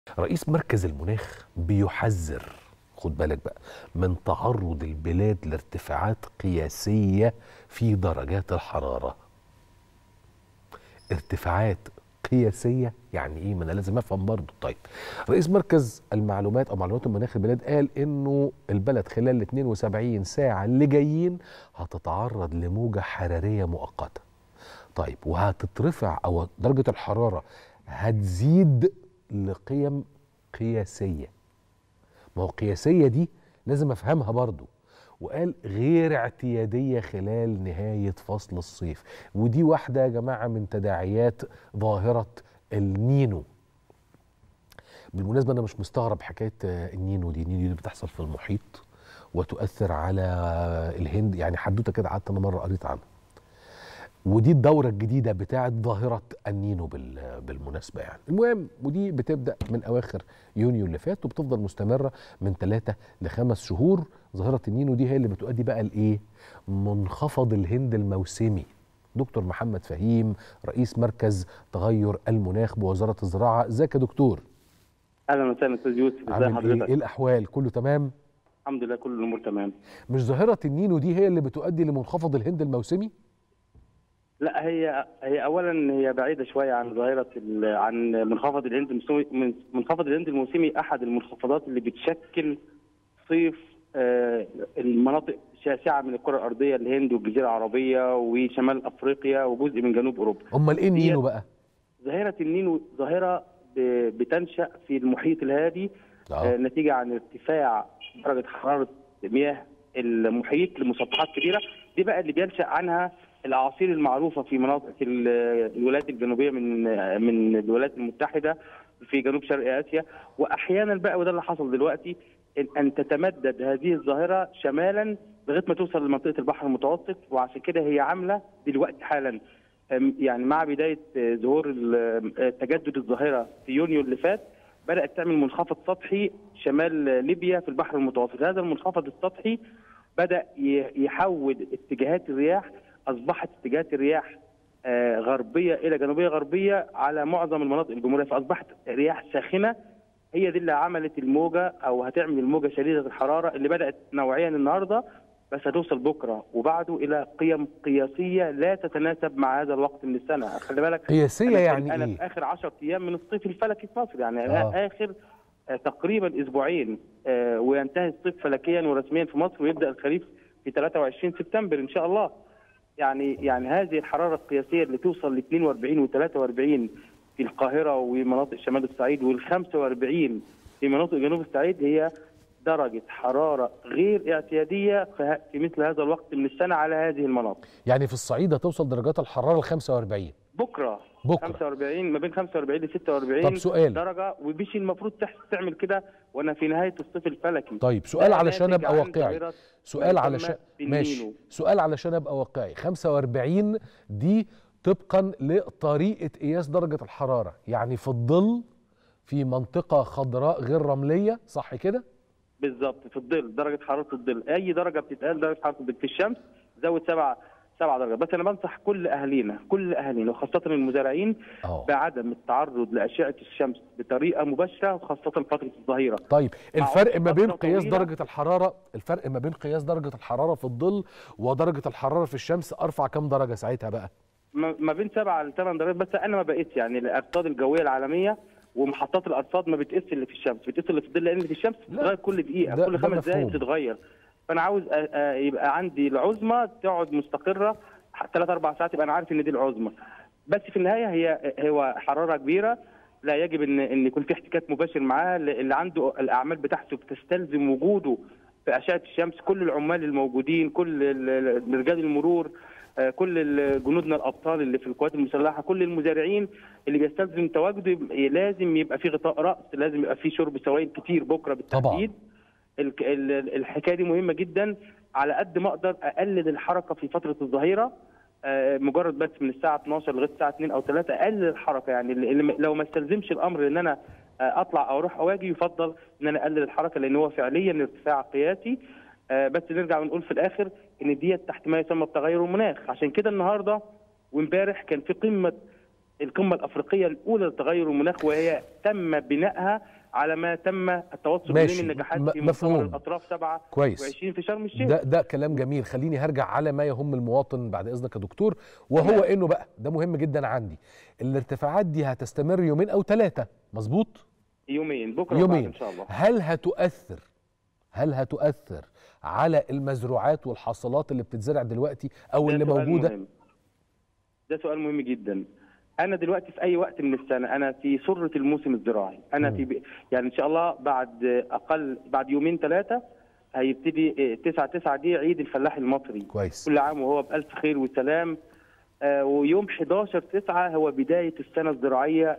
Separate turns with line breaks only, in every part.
رئيس مركز المناخ بيحذر خد بالك بقى من تعرض البلاد لارتفاعات قياسية في درجات الحرارة ارتفاعات قياسية يعني ايه ما انا لازم افهم برضه طيب رئيس مركز المعلومات او معلومات المناخ البلاد قال انه البلد خلال ال 72 ساعة اللي جايين هتتعرض لموجة حرارية مؤقتة طيب وهتترفع او درجة الحرارة هتزيد لقيم قياسية ما هو قياسية دي لازم افهمها برضو وقال غير اعتيادية خلال نهاية فصل الصيف ودي واحدة يا جماعة من تداعيات ظاهرة النينو بالمناسبة أنا مش مستغرب حكاية النينو دي النينو دي بتحصل في المحيط وتؤثر على الهند يعني حدوتة كده قعدت أنا مرة قريت عنها ودي الدورة الجديدة بتاعت ظاهرة النينو بالمناسبة يعني المهم ودي بتبدأ من أواخر يونيو اللي فات وبتفضل مستمرة من ثلاثة لخمس شهور ظاهرة النينو دي هي اللي بتؤدي بقى لإيه منخفض الهند الموسمي دكتور محمد فهيم رئيس مركز تغير المناخ بوزارة الزراعة ازيك يا دكتور
اهلا وسهلا استاذ يوسف ازي
عامل
حضرتك
ايه ايه الاحوال كله تمام
الحمد لله كل الامور تمام
مش ظاهرة النينو دي هي اللي بتؤدي لمنخفض الهند الموسمي
لا هي هي اولا هي بعيده شويه عن ظاهره ال- عن منخفض الهند الموسمي من- منخفض الهند الموسمي احد المنخفضات اللي بتشكل صيف آه، المناطق شاسعه من الكره الارضيه الهند والجزيره العربيه وشمال افريقيا وجزء من جنوب اوروبا
امال ايه النينو
ديت-
بقى
ظاهره النينو ظاهره ب- بتنشا في المحيط الهادي آه،
اه
نتيجه عن ارتفاع درجه حراره مياه المحيط لمسطحات كبيره دي بقى اللي بينشا عنها الاعاصير المعروفه في مناطق ال- الولايات الجنوبيه من من الولايات المتحده في جنوب شرق اسيا واحيانا بقى وده اللي حصل دلوقتي ان أن تتمدد هذه الظاهره شمالا لغايه ما توصل لمنطقه البحر المتوسط وعشان كده هي عامله دلوقتي حالا أم، يعني مع بدايه آه، ظهور ال- آه، تجدد الظاهره في يونيو اللي فات بدات تعمل منخفض سطحي شمال ليبيا في البحر المتوسط هذا المنخفض السطحي بدا ي- يحول اتجاهات الرياح اصبحت اتجاهات الرياح آه، غربيه الى جنوبيه غربيه على معظم المناطق الجمهوريه فاصبحت رياح ساخنه هي دي اللي عملت الموجه او هتعمل الموجه شديده الحراره اللي بدات نوعيا النهارده بس هتوصل بكره وبعده الى قيم قياسيه لا تتناسب مع هذا الوقت من السنه خلي بالك
قياسية
أنا-
يعني
انا
ايه
في اخر 10 ايام من الصيف الفلكي في مصر يعني
آه.
آه. اخر آه، تقريبا اسبوعين آه، وينتهي الصيف فلكيا ورسميا في مصر ويبدا الخريف في 23 سبتمبر ان شاء الله يعني يعني هذه الحراره القياسيه اللي توصل ل 42 و43 في القاهره ومناطق شمال الصعيد وال 45 في مناطق جنوب الصعيد هي درجه حراره غير اعتياديه في في مثل هذا الوقت من السنه على هذه المناطق
يعني في الصعيد هتوصل درجات الحرارة ل 45
بكره
بكرة
45 ما بين 45 ل 46
طب سؤال.
درجه ومش المفروض تح- تعمل كده وانا في نهايه الصيف الفلكي
طيب سؤال
ده
علشان
ناتج
ابقى
عن
واقعي
ظاهرة
سؤال
ما
علشان
يسمى
ماشي
بالنينو.
سؤال علشان ابقى واقعي 45 دي طبقا لطريقه قياس درجه الحراره يعني في الظل في منطقه خضراء غير رمليه صح كده
بالظبط في الظل درجه حراره الظل اي درجه بتتقال درجه حراره الظل في الشمس زود سبعة سبعة درجات بس انا بنصح كل اهالينا كل اهالينا وخاصه المزارعين
اه
بعدم التعرض لاشعه الشمس بطريقه مباشره وخاصه فتره الظهيره
طيب
مع
الفرق ما بين
فترة
قياس
طويلة.
درجه الحراره الفرق ما بين قياس درجه الحراره في الظل ودرجه الحراره في الشمس ارفع كام درجه ساعتها بقى
ما ما بين سبعة لثمان درجات بس انا ما بقيتش يعني الارصاد الجويه العالميه ومحطات الارصاد ما بتقيس اللي في الشمس بتقيس اللي في الظل لان اللي في الشمس
لا،
بتتغير كل دقيقه
ده-
كل
ده
خمس دقائق
مفهوم.
بتتغير فانا عاوز أ- أ- يبقى عندي العظمى تقعد مستقره ثلاث اربع ساعات يبقى انا عارف ان دي العظمى بس في النهايه هي هو حراره كبيره لا يجب ان ان يكون في احتكاك مباشر معاه اللي عنده الاعمال بتاعته بتستلزم وجوده في اشعه الشمس كل العمال الموجودين كل ال- ال- رجال المرور آه، كل ال- جنودنا الابطال اللي في القوات المسلحه كل المزارعين اللي بيستلزم تواجده يبقى- لازم يبقى في غطاء راس لازم يبقى في شرب سوائل كتير بكره بالتحديد الك- ال- ال- الحكايه دي مهمه جدا على قد ما اقدر اقلل الحركه في فتره الظهيره آه، مجرد بس من الساعه 12 لغايه الساعه 2 او 3 اقلل الحركه يعني اللي- اللي لو ما استلزمش الامر ان انا آه، اطلع او اروح او اجي يفضل ان انا اقلل الحركه لان هو فعليا ارتفاع قياسي آه، بس نرجع ونقول في الاخر ان ديت تحت ما يسمى بتغير المناخ عشان كده النهارده وامبارح كان في قمه القمه الافريقيه الاولى لتغير المناخ وهي تم بنائها على ما تم التوصل
ماشي.
اليه من نجاحات
م-
في
مفهوم.
مؤتمر الاطراف 27
كويس
في شرم الشيخ
ده ده كلام جميل خليني هرجع على ما يهم المواطن بعد اذنك يا دكتور وهو
تمام.
انه بقى ده مهم جدا عندي الارتفاعات دي هتستمر يومين او ثلاثه مظبوط
يومين بكره وبعد
يومين
ان شاء الله
هل هتؤثر هل هتؤثر على المزروعات والحاصلات اللي بتتزرع دلوقتي او
ده
اللي
سؤال
موجوده
مهم. ده سؤال مهم جدا انا دلوقتي في اي وقت من السنه انا في سره الموسم الزراعي انا
مم.
في ب... يعني ان شاء الله بعد اقل بعد يومين ثلاثه هيبتدي 9 9 دي عيد الفلاح المصري
كويس
كل عام وهو بألف خير وسلام آه، ويوم 11 9 هو بداية السنة الزراعية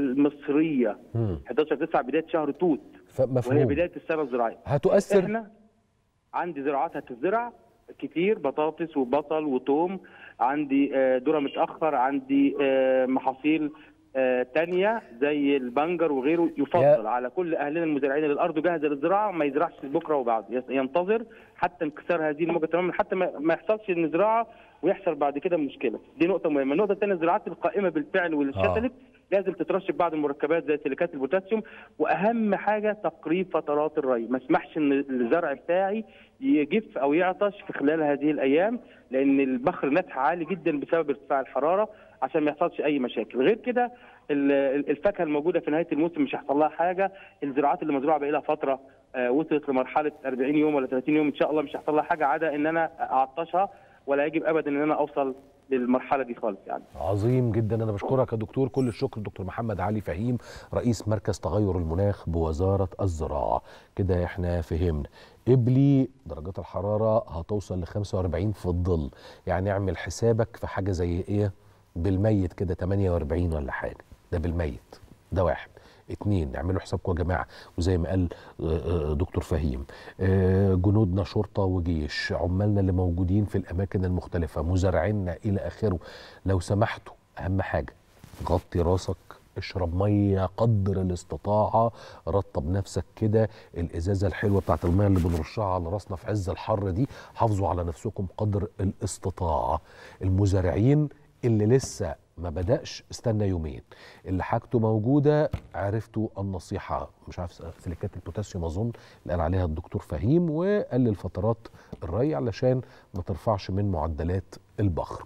المصرية
مم.
11 9 بداية شهر توت وهي
فمفهوم
بداية السنة الزراعية
هتؤثر
احنا عندي زراعات هتزرع كتير بطاطس وبصل وتوم عندي آه، ذره متاخر عندي آه، محاصيل آه، تانية زي البنجر وغيره يفضل
يا-
على كل اهلنا المزارعين اللي الارض جاهزه للزراعه ما يزرعش بكره وبعد يس- ينتظر حتى انكسار هذه الموجه تماما حتى ما ما يحصلش ان زراعه ويحصل بعد كده مشكله دي نقطه مهمه النقطه الثانيه الزراعات القائمه بالفعل واللي
آه.
اتشتلت لازم تترشب بعض المركبات زي سيليكات البوتاسيوم واهم حاجه تقريب فترات الري ما اسمحش ان الزرع بتاعي يجف او يعطش في خلال هذه الايام لان البخر نتح عالي جدا بسبب ارتفاع الحراره عشان ما يحصلش اي مشاكل غير كده ال- ال- الفاكهه الموجوده في نهايه الموسم مش هيحصل لها حاجه الزراعات اللي مزروعه بقى لها فتره آه، وصلت لمرحله 40 يوم ولا 30 يوم ان شاء الله مش هيحصل لها حاجه عدا ان انا اعطشها ولا يجب ابدا ان انا اوصل للمرحله دي خالص يعني
عظيم جدا انا بشكرك يا دكتور كل الشكر دكتور محمد علي فهيم رئيس مركز تغير المناخ بوزاره الزراعه كده احنا فهمنا قبلي درجات الحراره هتوصل ل 45 في الظل يعني اعمل حسابك في حاجه زي ايه بالميت كده 48 ولا حاجه ده بالميت ده واحد اتنين اعملوا حسابكم يا جماعه وزي ما قال آه، آه، دكتور فهيم آه، جنودنا شرطه وجيش عمالنا اللي موجودين في الاماكن المختلفه مزارعينا الى اخره لو سمحتوا اهم حاجه غطي راسك اشرب ميه قدر الاستطاعه رطب نفسك كده الازازه الحلوه بتاعت الميه اللي بنرشها على راسنا في عز الحر دي حافظوا على نفسكم قدر الاستطاعه المزارعين اللي لسه ما بدأش استنى يومين اللي حاجته موجودة عرفتوا النصيحة مش عارف سيليكات البوتاسيوم أظن اللي قال عليها الدكتور فهيم وقلل فترات الري علشان ما ترفعش من معدلات البخر